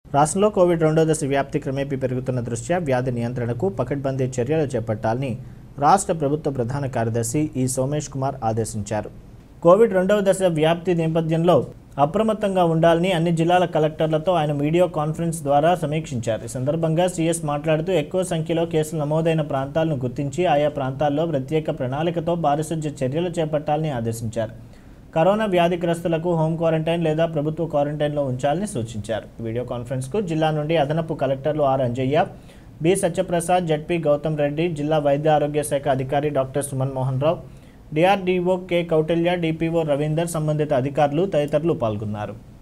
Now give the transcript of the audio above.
రాష్ట్రంలో కోవిడ్ రెండో దశ వ్యాప్తి క్రమేపీ పెరుగుతున్న దృష్ట్యా వ్యాధి నియంత్రణకు పకడ్బందీ చర్యలు చేపట్టాలని రాష్ట్ర ప్రభుత్వ ప్రధాన కార్యదర్శి ఈ సోమేష్ కుమార్ ఆదేశించారు కోవిడ్ రెండవ దశ వ్యాప్తి నేపథ్యంలో అప్రమత్తంగా ఉండాలని అన్ని జిల్లాల కలెక్టర్లతో ఆయన వీడియో కాన్ఫరెన్స్ ద్వారా సమీక్షించారు ఈ సందర్భంగా సీఎస్ మాట్లాడుతూ ఎక్కువ సంఖ్యలో కేసులు నమోదైన ప్రాంతాలను గుర్తించి ఆయా ప్రాంతాల్లో ప్రత్యేక ప్రణాళికతో పారిశుధ్య చర్యలు చేపట్టాలని ఆదేశించారు కరోనా వ్యాధిగ్రస్తులకు హోమ్ క్వారంటైన్ లేదా ప్రభుత్వ క్వారంటైన్లో ఉంచాలని సూచించారు వీడియో కాన్ఫరెన్స్కు జిల్లా నుండి అదనపు కలెక్టర్లు R Anjaiah B Satyaprasad ZP Gautam Reddy జిల్లా వైద్య ఆరోగ్య శాఖ అధికారి doctor Suman Mohan Rao DRDO K Kautilya DPO Ravinder సంబంధిత అధికారులు తదితరులు పాల్గొన్నారు